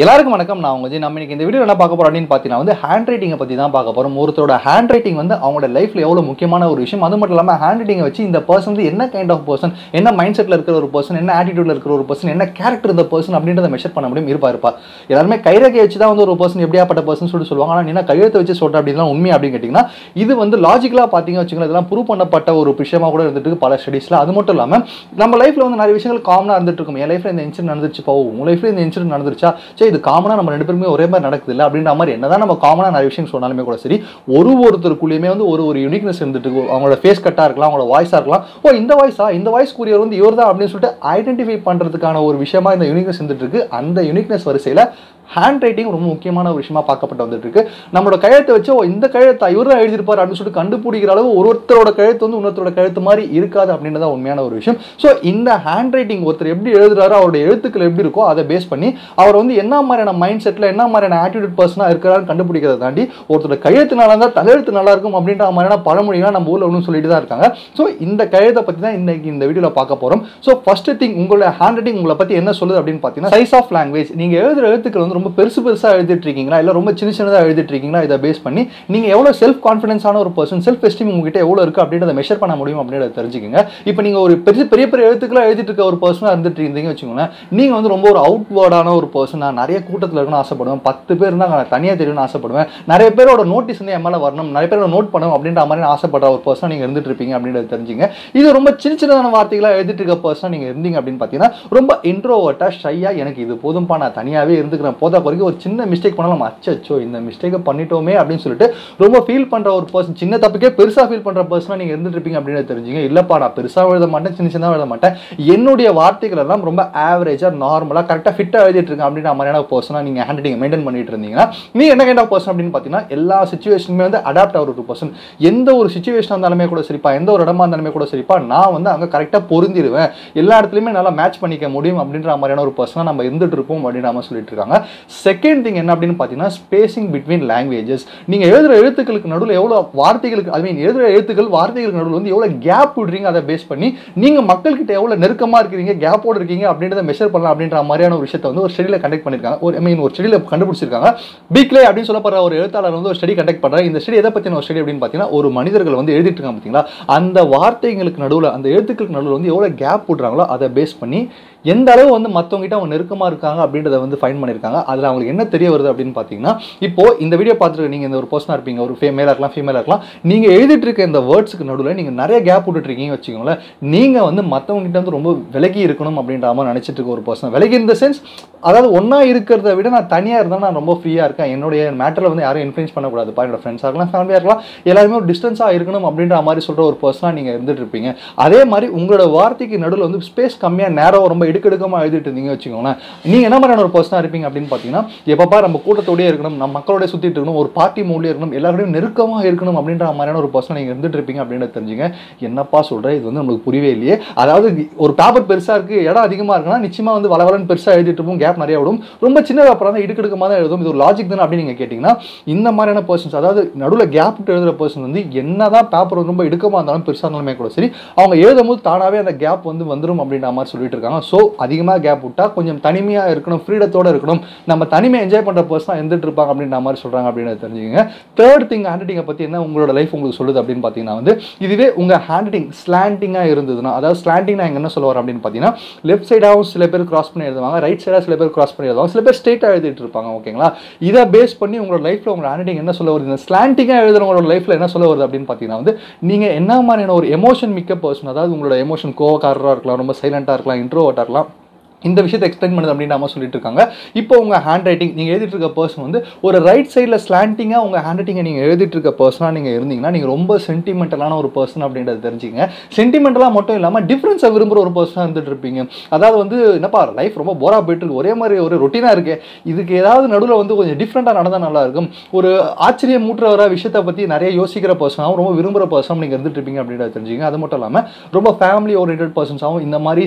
எல்லாருக்கும் வணக்கம் நான் உங்க ஜெய். நம்ம இன்னைக்கு இந்த வீடியோ என்ன பார்க்க போறோம் அப்படின்னு பார்த்தீங்கன்னா வந்து ஹேண்ட் ரைட்டிங்கை பற்றி தான் பார்க்க போறோம் ஒருத்தரோட ஹேண்ட் ரைட்டிங் வந்து அவங்களோட லைஃப்ல எவ்வளோ முக்கியமான ஒரு விஷயம் அது மட்டும் இல்லாமல் ஹேண்ட் ரைட்டிங்கை வச்சு இந்த பர்சன் வந்து என்ன கைண்ட் ஆஃப் பர்சன் என்ன மைண்ட் செட்டில் இருக்கிற ஒரு பர்சன் என்ன ஆட்டிடியூட்ல இருக்கிற ஒரு பர்சன் என்ன கேரக்டர் இந்த பர்சன் அப்படின்றத மெஷர் பண்ண முடியும் இருப்பா இருப்பா எல்லாருமே கைரகை வச்சு தான் வந்து ஒரு பர்சன் எப்படியாப்பட்ட பர்சன் சொல்லிட்டு சொல்லுவாங்க ஆனால் என்ன கையெழுத்து வச்சு சொல்ற அப்படின்னா உண்மை அப்படின்னு கேட்டிங்கன்னா இது வந்து லாஜிக்கலாக பார்த்தீங்க வச்சுக்கோங்களேன் இதெல்லாம் ப்ரூவ் பண்ணப்பட்ட ஒரு விஷயமா கூட இருந்துட்டு இருக்கு பல ஸ்டடீஸில் அது மட்டும் இல்லாமல் நம்ம லைஃப்ல வந்து நிறைய விஷயங்கள் காமனாக இருந்துட்டு இருக்கும் என் லைஃப்ல இந்த இன்சிடென்ட் நடந்துச்சு போ உங்க லைஃப்ல இந்த இன்சிடென்ட் நடந்துருச்சா சரி இது காமனாக நம்ம ரெண்டு பேருமே ஒரே மாதிரி நடக்குது இல்லை அப்படின்ற மாதிரி என்னதான் நம்ம காமனாக நிறைய விஷயம் சொன்னாலுமே கூட சரி ஒரு ஒருத்தருக்குள்ளேயுமே வந்து ஒரு ஒரு யூனிக்னஸ் இருந்துட்டு இருக்கும் அவங்களோட ஃபேஸ் கட்டாக இருக்கலாம் அவங்களோட வாய்ஸாக இருக்கலாம் ஓ இந்த வாய்ஸா இந்த வாய்ஸ் கூறியவர் வந்து இவர் தான் அப்படின்னு சொல்லிட்டு ஐடென்டிஃபை பண்ணுறதுக்கான ஒரு விஷயமா இந்த யூனிக்னஸ் இருந்துட்டு இருக்கு அந்த யூனிக்னஸ் வரிசையில் ஹேண்ட் ரைட்டிங் ரொம்ப முக்கியமான ஒரு விஷயமா பார்க்கப்பட்டு வந்துட்டு இருக்கு நம்மளோட கையெழுத்தை வச்சு ஓ இந்த கையெழுத்தா இவர் தான் எழுதியிருப்பார் அப்படின்னு சொல்லிட்டு கண்டுபிடிக்கிற அளவு ஒரு ஒருத்தரோட கழுத்து வந்து இன்னொருத்தரோட கழுத்து மாதிரி இருக்காது அப்படின்றத உண்மையான ஒரு விஷயம் ஸோ இந்த ஹேண்ட் ரைட்டிங் ஒருத்தர் எப்படி எழுதுறாரோ அவருடைய எழுத்துக்கள் எப்படி இருக்கோ அதை பேஸ் பண்ணி அவர் வந்து என்ன மாதிரியான மைண்ட் செட்டில் என்ன மாதிரியான ஆட்டிடியூட் பர்சனாக இருக்கிறாரு கண்டுபிடிக்கிறத தாண்டி ஒருத்தரோட கையெழுத்து நல்லா இருந்தால் தலையெழுத்து நல்லா இருக்கும் அப்படின்ற மாதிரியான பழமொழிலாம் நம்ம ஊரில் ஒன்றும் சொல்லிட்டு தான் இருக்காங்க ஸோ இந்த கையெழுத்தை பற்றி தான் இன்னைக்கு இந்த வீடியோவில் பார்க்க போகிறோம் ஸோ ஃபர்ஸ்ட் திங் உங்களோட ஹேண்ட் ரைட்டிங் உங்களை பற்றி என்ன சொல்லுது அப்படின்னு பார்த்தீங்கன்னா சைஸ் ஆஃப் லாங்குவேஜ் நீங்கள் எழுதுற எழுத்துக்கள் வந்து ரொம்ப பெருசு பெருசாக எழுதிட்டு இருக்கீங்களா இல்லை ரொம்ப சின்ன சின்னதாக எழுதிட்டு இருக்கீங்களா இதை பேஸ் பண்ணி நீங்கள் எவ்வளோ செல்ஃப் கான்ஃபிடன்ஸான ஒரு பர்சன் செல்ஃப் எஸ்டீம் உங்ககிட்ட எவ்வளோ இருக்குது அப்படின்றத மெஷர் பண்ண முடியும் அப்படின்றத தெரிஞ்சுக்கங்க இப்போ நீங்கள் ஒரு பெரிய பெரிய பெரிய எழுத்துக்களாக எழுதிட்டு இருக்க ஒரு பர்சனாக இருந்துட்டு இருந்தீங்க வச்சுக்கோங்களேன் நீங்கள் வந்து ரொம்ப ஒரு அவுட்வேர்டான ஒரு பர்சன் நான் நிறைய கூட்டத்தில் இருக்கணும்னு ஆசைப்படுவேன் பத்து பேர் இருந்தால் நான் தனியாக தெரியணும்னு ஆசைப்படுவேன் நிறைய பேரோட நோட்டீஸ் வந்து என் மேலே வரணும் நிறைய பேரோட நோட் பண்ணணும் அப்படின்ற மாதிரி நான் ஆசைப்படுற ஒரு பர்சன் நீங்கள் இருந்துட்டு இருப்பீங்க அப்படின்றத தெரிஞ்சுங்க இது ரொம்ப சின்ன சின்னதான வார்த்தைகளாக எழுதிட்டு இருக்க பர்சன் நீங்கள் இருந்தீங்க அப்படின்னு பார்த்தீங்கன்னா ரொம்ப இன்ட்ரோவர்ட்டாக ஷையாக எனக்கு இது போதும்பா நான் தனியாகவே இருந்துக்கிறேன் போதா குறைக்கு ஒரு சின்ன மிஸ்டேக் பண்ணாலும் அச்சோ இந்த மிஸ்டேக்கை பண்ணிட்டோமே அப்படின்னு சொல்லிட்டு ரொம்ப ஃபீல் பண்ணுற ஒரு பர்சன் சின்ன தப்புக்கே பெருசாக ஃபீல் பண்ணுற பர்சனாக நீங்கள் இருந்துட்டு இருப்பீங்க அப்படின்னு தெரிஞ்சுங்க இல்லைப்பா நான் பெருசாக எழுத மாட்டேன் சின்ன சின்னதாக எழுத மாட்டேன் என்னுடைய வார்த்தைகள் எல்லாம் ரொம்ப ஆவரேஜாக நார்மலாக கரெக்டாக ஃபிட்டாக எழுதிட்டு இருக்கேன் அப்படின்ற மாதிரியான பர்சனாக நீங்கள் ஹேண்ட் ரைட்டிங் மெயின்டைன் பண்ணிட்டு இருந்தீங்கன்னா நீ என்ன கைண்ட் ஆஃப் பர்சன் அப்படின்னு பார்த்தீங்கன்னா எல்லா சுச்சுவேஷனுமே வந்து அடாப்ட் ஆகிற ஒரு பர்சன் எந்த ஒரு சுச்சுவேஷனாக இருந்தாலுமே கூட சரிப்பா எந்த ஒரு இடமா இருந்தாலுமே கூட சரிப்பா நான் வந்து அங்கே கரெக்டாக பொருந்திடுவேன் எல்லா இடத்துலையுமே நல்லா மேட்ச் பண்ணிக்க முடியும் அப்படின்ற மாதிரியான ஒரு பர்சனாக நம்ம இருந்துட்டு இருப்போம் அப்படின்னு நம்ம சொல்லிட்டு இருக்காங்க செகண்ட் திங் என்ன அப்படின்னு பார்த்தீங்கன்னா ஸ்பேசிங் பிட்வீன் லாங்குவேஜஸ் நீங்கள் எழுதுகிற எழுத்துக்களுக்கு நடுவில் எவ்வளோ வார்த்தைகளுக்கு ஐ மீன் எழுதுகிற எழுத்துக்கள் வார்த்தைகளுக்கு நடுவில் வந்து எவ்வளோ கேப் விடுறீங்க அதை பேஸ் பண்ணி நீங்கள் மக்கள்கிட்ட எவ்வளோ நெருக்கமாக இருக்கிறீங்க கேப்போடு இருக்கீங்க அப்படின்றத மெஷர் பண்ணலாம் அப்படின்ற மாதிரியான ஒரு விஷயத்தை வந்து ஒரு ஸ்டடியில் கண்டக்ட் பண்ணியிருக்காங்க ஒரு ஐ மீன் ஒரு ஸ்டடியில் கண்டுபிடிச்சிருக்காங்க பிக்லே அப்படின்னு சொல்லப்படுற ஒரு எழுத்தாளர் வந்து ஒரு ஸ்டடி கண்டக்ட் பண்ணுறாங்க இந்த ஸ்டடி எதை பற்றின ஒரு ஸ்டடி அப்படின்னு பார்த்தீங்கன்னா ஒரு மனிதர்கள் வந்து எழுதிட்டு இருக்காங்க பார்த்தீங்களா அந்த வார்த்தைகளுக்கு நடுவில் அந்த எழுத்துக்களுக்கு நடுவில் வந்து எவ்வளோ கேப் விட்றாங்களோ அதை பேஸ் பண்ணி எந்த அளவு வந்து மற்றவங்ககிட்ட அவங்க நெருக்கமாக இருக்காங்க அப்படின்றத வந்து ஃபைன் பண்ணியிருக்காங்க அதில் அவங்களுக்கு என்ன தெரிய வருது அப்படின்னு பார்த்தீங்கன்னா இப்போ இந்த வீடியோ பார்த்துட்டு நீங்கள் இந்த ஒரு பர்சனாக இருப்பீங்க ஒரு ஃபேமேலாக இருக்கலாம் ஃபீமேலாக இருக்கலாம் நீங்கள் எழுதிட்டு இருக்க இந்த வேர்ட்ஸுக்கு நடுவில் நீங்கள் நிறைய கேப் விட்டுட்ருக்கீங்க வச்சுக்கோங்களேன் நீங்கள் வந்து மற்றவங்ககிட்ட வந்து ரொம்ப விலகி இருக்கணும் அப்படின்ற மாதிரி நினச்சிட்டு இருக்க ஒரு பர்சன் விலகி இந்த சென்ஸ் அதாவது ஒன்றா இருக்கிறத விட நான் தனியாக இருந்தால் நான் ரொம்ப ஃப்ரீயாக இருக்கேன் என்னுடைய மேட்டரில் வந்து யாரும் இன்ஃப்ளூயன்ஸ் பண்ணக்கூடாதுப்பா என்னோட ஃப்ரெண்ட்ஸாக இருக்கலாம் ஃபேமிலியாக இருக்கலாம் எல்லாருமே ஒரு டிஸ்டன்ஸாக இருக்கணும் அப்படின்ற மாதிரி சொல்கிற ஒரு பர்சனாக நீங்கள் இருந்துட்டு இருப்பீங்க அதே மாதிரி உங்களோட வார்த்தைக்கு நடுவில் வந்து ஸ்பேஸ் கம்மியாக நேரம் ரொம்ப இடுக்கெடுக்கமாக எழுதிட்டு இருந்தீங்க வச்சுக்கோங்களேன் நீங்கள் என்ன மாதிரியான ஒரு பர்சனாக இருப்பீங்க அப்படின்னு பார்த்தீங்கன்னா எப்பப்பா நம்ம கூட்டத்தோடயே இருக்கணும் நம்ம மக்களோட சுற்றிட்டு இருக்கணும் ஒரு பார்ட்டி மூலியம் இருக்கணும் எல்லாரோடையும் நெருக்கமாக இருக்கணும் அப்படின்ற மாதிரியான ஒரு பர்சன் நீங்கள் இருந்துட்டு இருப்பீங்க அப்படின்னு தெரிஞ்சுங்க என்னப்பா சொல்கிறேன் இது வந்து நம்மளுக்கு புரியவே இல்லையே அதாவது ஒரு பேப்பர் பெருசாக இருக்குது இடம் அதிகமாக இருக்குன்னா நிச்சயமாக வந்து வளவலன்னு பெருசாக எழுதிட்டு இருப்போம் கேப் நிறைய விடும் ரொம்ப சின்ன பேப்பராக தான் இடுக்கெடுக்கமாக தான் எழுதும் இது ஒரு லாஜிக் தானே அப்படின்னு நீங்கள் கேட்டிங்கன்னா இந்த மாதிரியான பர்சன்ஸ் அதாவது நடுவில் கேப் விட்டு எழுதுகிற பர்சன் வந்து என்னதான் பேப்பர் ரொம்ப இடுக்கமாக இருந்தாலும் பெருசாக இருந்தாலுமே கூட சரி அவங்க எழுதும் போது தானாகவே அந்த கேப் வந்து வந்துடும் அப்படின்ற மாதிரி சொல்லிட்டு இருக்காங்க ஸோ அதிகமாக கேப் விட்டா கொஞ்சம் தனிமையாக இருக்கணும் ஃப்ரீடத்தோட இருக்கணும் நம்ம தனிமை என்ஜாய் பண்ணுற பர்சனாக இருந்துட்டு இருப்பாங்க அப்படின்ற மாதிரி சொல்கிறாங்க அப்படின்னு தெரிஞ்சுக்கங்க தேர்ட் திங் ஹேண்ட் ரைட்டிங்கை பற்றி என்ன உங்களோட லைஃப் உங்களுக்கு சொல்லுது அப்படின்னு பார்த்தீங்கன்னா வந்து இதுவே உங்கள் ஹேண்ட் ரைட்டிங் ஸ்லாண்டிங்காக இருந்ததுன்னா அதாவது ஸ்லாண்டிங் நான் என்ன சொல்ல வரேன் அப்படின்னு பார்த்தீங்கன்னா லெஃப்ட் சைடாகவும் சில பேர் கிராஸ் பண்ணி எழுதுவாங்க ரைட் சைடாக சில பேர் கிராஸ் பண்ணி எழுதுவாங்க சில பேர் ஸ்ட்ரெயிட்டாக எழுதிட்டு இருப்பாங்க ஓகேங்களா இதை பேஸ் பண்ணி உங்களோட லைஃப்பில் உங்களோட ஹேண்ட் ரைட்டிங் என்ன சொல்ல வருது இந்த ஸ்லாண்டிங்காக எழுதுறவங்களோட லைஃப்பில் என்ன சொல்ல வருது அப்படின்னு பார்த்தீங்கன்னா வந்து நீங்கள் என்ன மாதிரியான ஒரு எமோஷன் மிக்க பர்சன் அதாவது உங்களோட எமோஷன் கோவக்காரராக இருக்கலாம் ரொம்ப சைலண்ட்டாக இருக்கலாம் இன்ட்ரோவர்ட்டாக இருக்கலாம் இந்த விஷயத்தை எக்ஸ்பிளைன் பண்ணுது அப்படின்னு நம்ம சொல்லிட்டு இருக்காங்க இப்போ உங்கள் ஹேண்ட் ரைட்டிங் நீங்கள் எழுதிட்டு இருக்க பர்சன் வந்து ஒரு ரைட் சைடில் ஸ்லாண்டிங்காக உங்கள் ஹேண்ட் ரைட்டிங்கை நீங்கள் எழுதிட்டு இருக்க பர்சனாக நீங்கள் இருந்தீங்கன்னா நீங்கள் ரொம்ப சென்டிமெண்டலான ஒரு பர்சன் அப்படின்றத தெரிஞ்சுங்க சென்டிமெண்டலாக மட்டும் இல்லாமல் டிஃப்ரென்ஸை விரும்புகிற ஒரு பர்சனாக இருந்துட்டு இருப்பீங்க அதாவது வந்து என்னப்பா லைஃப் ரொம்ப போராக போயிட்டு இருக்கு ஒரே மாதிரி ஒரு ரொட்டீனாக இருக்கு இதுக்கு ஏதாவது நடுவில் வந்து கொஞ்சம் டிஃப்ரெண்ட்டாக நடந்தால் நல்லா இருக்கும் ஒரு ஆச்சரியம் மூட்டுற விஷயத்தை பற்றி நிறைய யோசிக்கிற பர்சனாகவும் ரொம்ப விரும்புகிற பர்சனாகவும் நீங்கள் இருந்துட்டு இருப்பீங்க அப்படின்றத தெரிஞ்சுங்க அது மட்டும் இல்லாமல் ரொம்ப ஃபேமிலி ஓரியன்ட் பர்சன்ஸாகவும் இந்த மாதிரி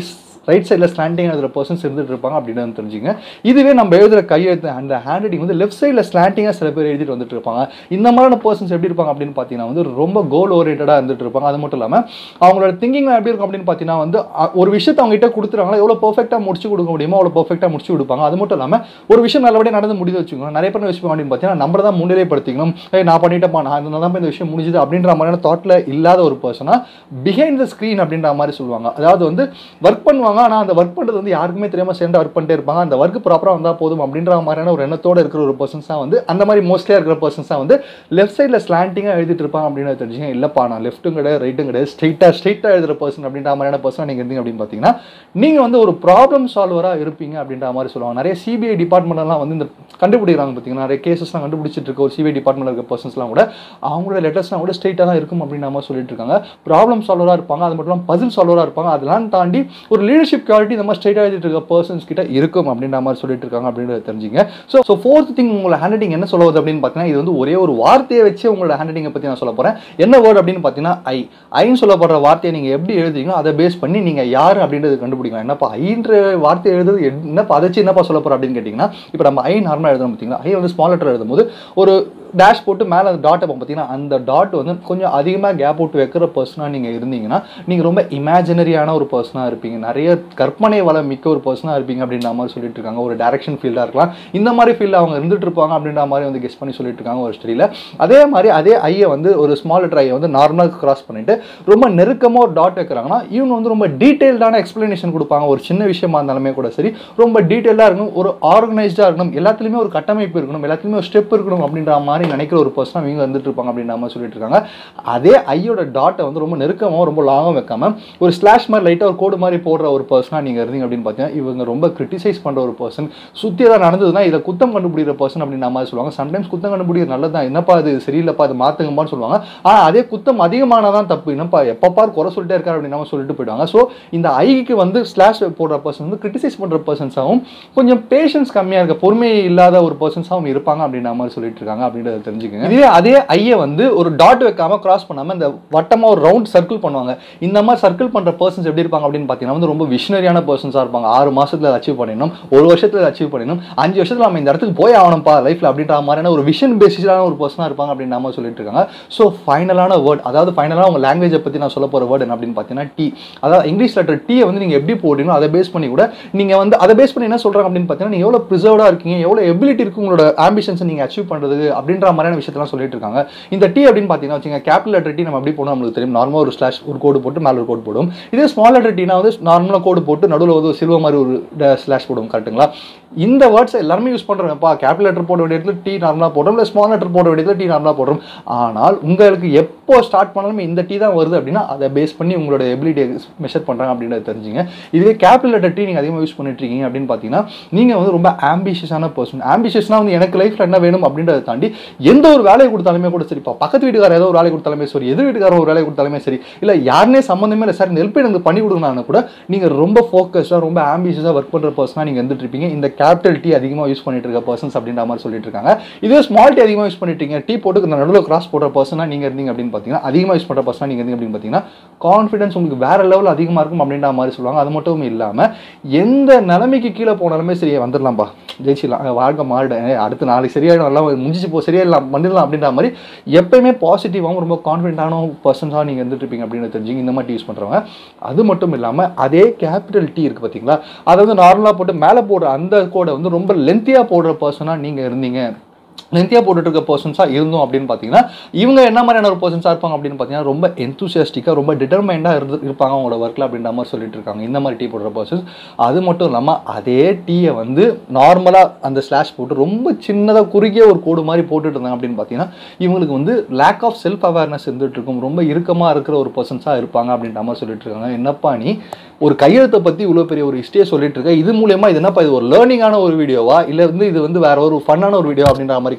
ரைட் சைடில் ஸ்லாண்டிங் எழுதுகிற பர்சன்ஸ் இருந்துட்டு இருப்பாங்க அப்படின்னு வந்து தெரிஞ்சுங்க இதுவே நம்ம எழுதுகிற கையெழுத்து அந்த ஹேண்ட் ரைட்டிங் வந்து லெஃப்ட் சைடில் ஸ்லாண்டிங்காக சில பேர் எழுதிட்டு வந்துட்டு இருப்பாங்க இந்த மாதிரியான பர்சன்ஸ் எப்படி இருப்பாங்க அப்படின்னு பார்த்தீங்கன்னா வந்து ரொம்ப கோல் ஓரியன்டாக இருந்துட்டு இருப்பாங்க அது மட்டும் இல்லாமல் அவங்களோட திங்கிங் எப்படி இருக்கும் அப்படின்னு பார்த்தீங்கன்னா வந்து அ- ஒரு விஷயத்தை அவங்க கிட்ட கொடுத்துறாங்களா எவ்வளோ பர்ஃபெக்டாக முடிச்சு கொடுக்க முடியுமோ அவ்வளோ பர்ஃபெக்டாக முடிச்சு கொடுப்பாங்க அது மட்டும் இல்லாமல் ஒரு விஷயம் நல்லபடியாக நடந்து முடிவு வச்சுக்கணும் நிறைய பேர் வச்சுப்பாங்க அப்படின்னு பார்த்தீங்கன்னா நம்ம தான் முன்னிலைப்படுத்திக்கணும் ஏய் நான் பண்ணிட்டேப்பா நான் இந்த தான் இந்த விஷயம் முடிஞ்சுது அப்படின்ற மாதிரியான தாட்டில் இல்லாத ஒரு பர்சனாக பிஹைண்ட் த ஸ்க்ரீன் அப்படின்ற மாதிரி சொல்லுவாங்க அதாவது வந்து ஒர்க் பண்ணுவாங்க ஆனால் அந்த ஒர்க் பண்ணுறது வந்து யாருக்குமே தெரியாமல் சேர்ந்து ஒர்க் பண்ணிட்டே இருப்பாங்க அந்த ஒர்க் ப்ராப்பராக வந்தால் போதும் அப்படின்ற மாதிரியான ஒரு எண்ணத்தோட இருக்கிற ஒரு பர்சன்ஸ் தான் வந்து அந்த மாதிரி மோஸ்ட்லியாக இருக்கிற பர்சன்ஸ் தான் வந்து லெஃப்ட் சைடில் ஸ்லாண்டிங்காக எழுதிட்டு இருப்பாங்க அப்படின்னு தெரிஞ்சுங்க இல்லைப்பா நான் லெஃப்ட்டும் கிடையாது ரைட்டும் கிடையாது ஸ்ட்ரைட்டாக ஸ்ட்ரைட்டாக எழுதுகிற பர்சன் அப்படின்ற மாதிரியான பர்சன் நீங்கள் இருந்தீங்க அப்படின்னு பார்த்தீங்கன்னா நீங்கள் வந்து ஒரு ப்ராப்ளம் சால்வராக இருப்பீங்க அப்படின்ற மாதிரி சொல்லுவாங்க நிறைய சிபிஐ டிபார்ட்மெண்ட்லாம் வந்து இந்த கண்டுபிடிக்கிறாங்க பார்த்தீங்கன்னா நிறைய கேசஸ்லாம் கண்டுபிடிச்சிட்டு இருக்க ஒரு சிபிஐ டிபார்ட்மெண்ட் இருக்க பர்சன்ஸ்லாம் கூட அவங்களோட லெட்டர்ஸ்லாம் கூட ஸ்ட்ரைட்டாக தான் இருக்கும் அப்படின்ற மாதிரி சொல்லிட்டு இருக்காங்க ப்ராப்ளம் சால்வராக இருப்பாங்க அது மட்டும் இல்லாமல் பசில் சால்வராக இருப்பாங்க அதெல்லாம் தாண்டி ஒரு லீடர்ஷிப் குவாலிட்டி இந்த மாதிரி ஸ்ட்ரைட்டாக எழுதிட்டு இருக்க பர்சன்ஸ் கிட்ட இருக்கும் அப்படின்ற மாதிரி சொல்லிட்டு இருக்காங்க அப்படின்றத தெரிஞ்சுங்க ஸோ ஸோ ஃபோர்த் திங் உங்களோட ஹேண்ட் ரைட்டிங் என்ன சொல்ல வருது அப்படின்னு பார்த்தீங்கன்னா இது வந்து ஒரே ஒரு வார்த்தையை வச்சு உங்களோட ஹேண்ட் ரைட்டிங்கை பற்றி நான் சொல்ல போகிறேன் என்ன வேர்ட் அப்படின்னு பார்த்தீங்கன்னா ஐ ஐன்னு சொல்லப்படுற வார்த்தையை நீங்கள் எப்படி எழுதுறீங்களோ அதை பேஸ் பண்ணி நீங்கள் யார் அப்படின்றது கண்டுபிடிக்கலாம் என்னப்பா ஐன்ற வார்த்தை எழுதுறது என்னப்பா அதை வச்சு என்னப்பா சொல்ல போகிறோம் அப்படின்னு கேட்டிங்கன்னா இப்போ நம்ம ஐ நார்மலாக எழுதுறோம் பார்த்தீங்களா ஐ வந்து ஸ்மால் லெட்டர் எழுதும்போது ஒரு டேஷ் போட்டு மேலே அந்த டாட் பார்த்தீங்கன்னா அந்த டாட் வந்து கொஞ்சம் அதிகமாக கேப் விட்டு வைக்கிற பர்சனாக நீங்கள் இருந்தீங்கன்னா நீங்கள் ரொம்ப இமேஜினரியான ஒரு பர்சனாக இருப்பீங்க நிறைய கற்பனை வளம் மிக்க ஒரு பர்சனாக இருப்பீங்க அப்படின்ற மாதிரி சொல்லிட்டு இருக்காங்க ஒரு டேரக்ஷன் ஃபீல்டாக இருக்கலாம் இந்த மாதிரி ஃபீல்டில் அவங்க இருந்துட்டு இருப்பாங்க அப்படின்ற மாதிரி வந்து கெஸ் பண்ணி சொல்லிட்டு இருக்காங்க ஒரு ஸ்டடியில் அதே மாதிரி அதே ஐயை வந்து ஒரு ஸ்மால் லெட்டர் ஐயை வந்து நார்மலாக கிராஸ் பண்ணிட்டு ரொம்ப நெருக்கமாக ஒரு டாட் வைக்கிறாங்கன்னா இவங்க வந்து ரொம்ப டீட்டெயில்டான எக்ஸ்பிளனேஷன் கொடுப்பாங்க ஒரு சின்ன விஷயமா இருந்தாலுமே கூட சரி ரொம்ப டீட்டெயிலாக இருக்கணும் ஒரு ஆர்கனைஸ்டாக இருக்கணும் எல்லாத்துலேயுமே ஒரு கட்டமைப்பு இருக்கணும் எல்லாத்துலேயுமே ஒரு ஸ்டெப் இருக்கணும் அப்படின்ற மாதிரி நினைக்கிற ஒரு பர்சனாக இவங்க வந்துட்டு இருப்பாங்க அப்படின்ற மாதிரி சொல்லிட்டு இருக்காங்க அதே ஐயோட டாட்டை வந்து ரொம்ப நெருக்கமாக ரொம்ப லாங்காக வைக்காம ஒரு ஸ்லாஷ் மாதிரி லைட்டாக ஒரு கோடு மாதிரி போடுற ஒரு பர்சனாக நீங்கள் இருந்தீங்க அப்படின்னு பார்த்தீங்கன்னா இவங்க ரொம்ப கிரிட்டிசைஸ் பண்ணுற ஒரு பர்சன் சுற்றி ஏதாவது நடந்ததுன்னா இதில் குத்தம் கண்டுபிடிக்கிற பர்சன் அப்படின்ற மாதிரி சொல்லுவாங்க சம்டைம்ஸ் குத்தம் கண்டுபிடிக்கிறது நல்லதான் என்னப்பா அது சரியில்லைப்பா அது மாற்றுங்கப்பான்னு சொல்லுவாங்க ஆனால் அதே குத்தம் அதிகமானதான் தப்பு என்னப்பா எப்போ பார் குறை சொல்லிட்டே இருக்காரு அப்படின்னு நம்ம சொல்லிட்டு போயிடுவாங்க ஸோ இந்த ஐக்கு வந்து ஸ்லாஷ் போடுற பர்சன் வந்து கிரிட்டிசைஸ் பண்ணுற பர்சன்ஸாகவும் கொஞ்சம் பேஷன்ஸ் கம்மியாக இருக்க பொறுமை இல்லாத ஒரு பர்சன்ஸாகவும் இருப்பாங்க அப்படின்ற மாதிரி சொல்லிட்டு இருக்காங்க அப்படின்றத தெரிஞ்சுக்கங்க இதே அதே ஐயை வந்து ஒரு டாட் வைக்காம கிராஸ் பண்ணாம இந்த வட்டமா ஒரு ரவுண்ட் சர்க்கிள் பண்ணுவாங்க இந்த மாதிரி சர்க்கிள் பண்ற பர்சன்ஸ் எப்படி இருப்பாங்க அப்படின்னு பார்த்தீங்கன்னா வந்து ரொம்ப விஷனரியான பர்சன்ஸாக இருப்பாங்க ஆறு மாசத்துல அச்சீவ் பண்ணிடணும் ஒரு வருஷத்துல அச்சீவ் பண்ணிடணும் அஞ்சு வருஷத்துல நம்ம இந்த இடத்துக்கு போய் ஆகணும்ப்பா லைஃப்ல அப்படின்ற மாதிரியான ஒரு விஷன் பேசிஸான ஒரு பர்சனாக இருப்பாங்க அப்படின்னு நம்ம சொல்லிட்டு இருக்காங்க ஸோ ஃபைனலான வேர்ட் அதாவது ஃபைனலாக உங்க லாங்குவேஜை பற்றி நான் சொல்ல போகிற வேர்டு என்ன அப்படின்னு பார்த்தீங்கன்னா டி அதாவது இங்கிலீஷ் லெட்டர் டீயை வந்து நீங்கள் எப்படி போடுறீங்களோ அதை பேஸ் பண்ணி கூட நீங்கள் வந்து அதை பேஸ் பண்ணி என்ன சொல்கிறாங்க அப்படின்னு பார்த்தீங்கன்னா நீங்கள் எவ்வளோ ப்ரிசர்வ்டாக இருக்கீங்க எவ்வளோ எபிலிட்டி இருக்கு உங்களோட ஆம்பிஷன்ஸை நீங்கள் அச்சீவ் பண்ணுறது அப்படின்ற மாதிரியான விஷயத்தெல்லாம் சொல்லிட்டு இருக்காங்க இந்த டி அப்படின்னு பார்த்தீங்கன்னா வச்சுங்க கேபிட்டல் லெட்டர் டி நம்ம எப்படி போடணும் நம்மளுக்கு தெரியும் நார்மலாக ஒரு ஸ்லாஷ் ஒரு கோடு போட்டு மேலே ஒரு கோடு போடும் இதே ஸ்மால் லெட்டர் டீனா வந்து நார்மலாக கோடு போட்டு நடுவில் வந்து சில்வர் மாதிரி ஒரு ஸ்லாஷ் போடும் கரெக்ட்டுங்களா இந்த வேர்ட்ஸ் எல்லாருமே யூஸ் பண்ணுறோம்ப்பா கேபிட்டல் லெட்டர் போட வேண்டிய இடத்துல டி நார்மலாக போடுறோம் இல்லை ஸ்மால் லெட்டர் போட வேண்டிய இடத்துல டி நார்மலாக போடுறோம் ஆனால் உங்களுக்கு எப்போ ஸ்டார்ட் பண்ணாலுமே இந்த டி தான் வருது அப்படின்னா அதை பேஸ் பண்ணி உங்களோட எபிலிட்டியை மெஷர் பண்ணுறாங்க அப்படின்றத தெரிஞ்சுங்க இதுவே கேபிட்டல் லெட்டர் டி நீங்கள் அதிகமாக யூஸ் பண்ணிட்டு இருக்கீங்க அப்படின்னு பார்த்தீங்கன்னா நீங்கள் வந்து ரொம்ப ஆம்பிஷியஸான பர்சன் ஆம்பிஷியஸ்னா வந்து எனக்கு லைஃப்பில் என்ன வேணும் அப்படின்றத தாண்டி எந்த ஒரு வேலையை கொடுத்தாலுமே கூட சரிப்பா பக்கத்து வீட்டுக்காரர் ஏதோ ஒரு வேலை கொடுத்தாலுமே சரி எதிர் வீட்டுக்காரர் ஒரு வேலை கொடுத்தாலுமே சரி இல்லை யாருனே சம்மந்தமே இல்லை சார் இந்த ஹெல்ப் எனக்கு பண்ணி கொடுங்கனாலும் கூட நீங்கள் ரொம்ப ஃபோக்கஸ்டாக ரொம்ப ஆம்பிஷியஸாக ஒர்க் பண்ணுற பர்சனாக நீங்கள் இருந்துட்டு இருப்பீங்க இந்த கேபிட்டல் டி அதிகமாக யூஸ் பண்ணிட்டு இருக்க பர்சன்ஸ் அப்படின்ற மாதிரி சொல்லிட்டு இருக்காங்க இதே ஸ்மால் டி அதிகமாக யூஸ் பண்ணிட்டு இருக்கீங்க டீ போட்டு இந்த நடுவில் கிராஸ் போடுற பர்சனாக நீங்கள் இருந்தீங்க அப்படின்னு பார்த்தீங்கன்னா அதிகமாக யூஸ் பண்ணுற பர்சனாக நீங்கள் இருந்தீங்க அப்படின்னு பார்த்தீங்கன்னா கான்ஃபிடன்ஸ் உங்களுக்கு வேற லெவல் அதிகமாக இருக்கும் அப்படின்ற மாதிரி சொல்லுவாங்க அது மட்டும் இல்லாமல் எந்த நிலைமைக்கு கீழே போனாலுமே சரி வந்துடலாம்ப்பா ஜெயிச்சிடலாம் அஹ் வாழ்க்கை மாறிட அடுத்த நாளைக்கு சரியாயிடும் எல்லாம் முடிஞ்சிச்சு போ சரியாயிடலாம் பண்ணிடலாம் அப்படின்ற மாதிரி எப்பயுமே பாசிட்டிவாகவும் ரொம்ப கான்ஃபிடென்ட்டான பர்சன்ஸாக நீங்கள் இருந்துட்டு இருப்பீங்க அப்படின்னு தெரிஞ்சுங்க இந்த மாதிரி யூஸ் பண்ணுறவங்க அது மட்டும் இல்லாமல் அதே கேபிட்டல் டி இருக்குது பார்த்தீங்களா அதை வந்து நார்மலாக போட்டு மேலே போடுற அந்த கோடை வந்து ரொம்ப லென்த்தியாக போடுற பர்சனாக நீங்கள் இருந்தீங்க லென்த்தியாக போட்டுட்டு இருக்க பர்சன்ஸாக இருந்தோம் அப்படின்னு பார்த்தீங்கன்னா இவங்க என்ன மாதிரியான ஒரு பர்சன்ஸாக இருப்பாங்க அப்படின்னு பார்த்தீங்கன்னா ரொம்ப எந்தூசியாஸ்டிக்காக ரொம்ப டிட்டர்மைண்டாக இருந்து இருப்பாங்க அவங்களோட ஒர்க்கில் அப்படின்ற மாதிரி சொல்லிட்டு இருக்காங்க இந்த மாதிரி டீ போடுற பர்சன்ஸ் அது மட்டும் இல்லாமல் அதே டீயை வந்து நார்மலாக அந்த ஸ்லாஷ் போட்டு ரொம்ப சின்னதாக குறுகிய ஒரு கோடு மாதிரி போட்டுட்டு இருந்தாங்க அப்படின்னு பார்த்தீங்கன்னா இவங்களுக்கு வந்து லேக் ஆஃப் செல்ஃப் அவேர்னஸ் இருந்துட்டு இருக்கும் ரொம்ப இறுக்கமாக இருக்கிற ஒரு பர்சன்ஸாக இருப்பாங்க அப்படின்ற மாதிரி சொல்லிட்டு இருக்காங்க என்னப்பா நீ ஒரு கையெழுத்தை பற்றி இவ்வளோ பெரிய ஒரு ஹிஸ்டரியை சொல்லிட்டு இருக்க இது மூலயமா இது என்னப்பா இது ஒரு லேர்னிங்கான ஒரு வீடியோவா இல்லை வந்து இது வந்து வேற ஒரு ஃபன்னான ஒரு வீடியோ அப்படின்ற மாதிரி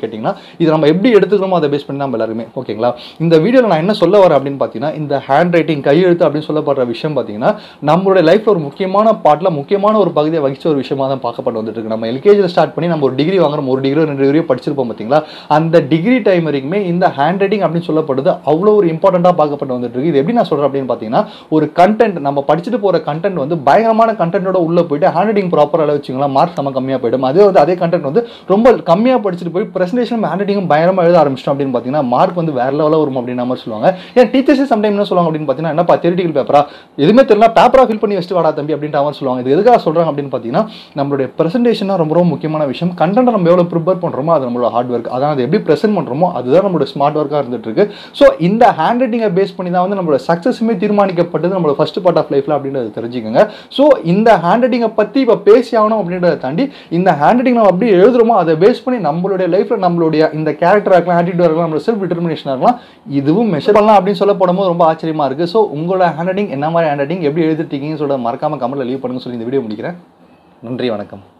கேட்டிங்கன்னா இது நம்ம எப்படி எடுத்துக்கிறோமோ அதை பேஸ் பண்ணி நம்ம எல்லாருமே ஓகேங்களா இந்த வீடியோவில் நான் என்ன சொல்ல வரேன் அப்படின்னு பார்த்தீங்கன்னா இந்த ஹேண்ட் ரைட்டிங் கையெழுத்து அப்படின்னு சொல்லப்படுற விஷயம் பார்த்தீங்கன்னா நம்மளுடைய லைஃப்பில் ஒரு முக்கியமான பார்ட்டில் முக்கியமான ஒரு பகுதியை வகிச்ச ஒரு விஷயமா தான் பார்க்கப்பட்டு வந்துட்டு இருக்கு நம்ம எல்கேஜியில் ஸ்டார்ட் பண்ணி நம்ம ஒரு டிகிரி வாங்குறோம் ஒரு டிகிரி ரெண்டு டிகிரியோ படிச்சிருப்போம் பார்த்தீங்களா அந்த டிகிரி டைம் வரைக்குமே இந்த ஹேண்ட் ரைட்டிங் அப்படின்னு சொல்லப்படுது அவ்வளோ ஒரு இம்பார்ட்டண்ட்டாக பார்க்கப்பட்டு வந்துட்டு இருக்கு இது எப்படி நான் சொல்கிறேன் அப்படின்னு பார்த்தீங்கன்னா ஒரு கண்டென்ட் நம்ம படிச்சுட்டு போகிற கண்டென்ட் வந்து பயங்கரமான கண்டென்ட்டோட உள்ள போயிட்டு ஹேண்ட் ரைட்டிங் ப்ராப்பராக வச்சுங்களா மார்க் நம்ம கம்மியாக போயிடும் அதே வந்து அதே கண்டென்ட் வந்து ரொம்ப கம்மியாக படிச்சுட்டு போய் ப்ரெசன்டேஷன் ஹேண்ட் ரைட்டிங்கும் பயங்கரமாக எழுத ஆரம்பிச்சிட்டோம் அப்படின்னு பார்த்தீங்கன்னா மார்க் வந்து வேற லெவலில் வரும் அப்படின்ற மாதிரி சொல்லுவாங்க ஏன் டீச்சர்ஸே சம்டைம் என்ன சொல்லுவாங்க அப்படின்னு பார்த்தீங்கன்னா என்னப்பா theoretical பேப்பரா எதுவுமே தெரியல பேப்பராக ஃபில் பண்ணி வச்சுட்டு வாடா தம்பி அப்படின்ற மாதிரி சொல்லுவாங்க இது எதுக்காக சொல்கிறாங்க அப்படின்னு பார்த்தீங்கன்னா நம்மளுடைய ப்ரெசன்டேஷன் ரொம்ப ரொம்ப முக்கியமான விஷயம் கண்டென்ட் நம்ம எவ்வளோ ப்ரிப்பேர் பண்ணுறோமோ அது நம்மளோட ஹார்ட் ஒர்க் அதான் அதை எப்படி ப்ரெசென்ட் பண்ணுறோமோ அதுதான் நம்மளோட ஸ்மார்ட் ஒர்க்காக இருந்துட்டு இருக்கு ஸோ இந்த ஹேண்ட் ரைட்டிங்கை பேஸ் பண்ணி தான் வந்து நம்மளோட சக்ஸஸுமே தீர்மானிக்கப்பட்டது நம்மளோட ஃபர்ஸ்ட் பார்ட் ஆஃப் லைஃப்ல அப்படின்றத தெரிஞ்சுக்கோங்க ஸோ இந்த ஹேண்ட் ரைட்டிங்கை பற்றி இப்போ பேசி ஆகணும் அப்படின்றத தாண்டி இந்த ஹேண்ட் ரைட்டிங் நம்ம எப்படி எழுதுறோமோ அதை பேஸ் பண்ணி நம்மளுடைய லைஃப்ல நம்மளுடைய இந்த கேரக்டராக இருக்கலாம் ஆட்டிடியூட் இருக்கலாம் நம்மளோட செல்ஃப் டிட்டர்மினேஷனாக இருக்கலாம் இதுவும் மெஷர் பண்ணலாம் அப்படின்னு சொல்ல போடும்போது ரொம்ப ஆச்சரியமா இருக்கு ஸோ உங்களோட ஹேண்ட் ரைட்டிங் என்ன மாதிரி ஹேண்ட் ரைட்டிங் எப்படி எழுதிட்டீங்கன்னு சொல்ல மறக்காம கமெண்ட்ல லீவ் பண்ணுங்க சொல்லி இந்த வீடியோ முடிக்கிறேன் நன்றி வணக்கம்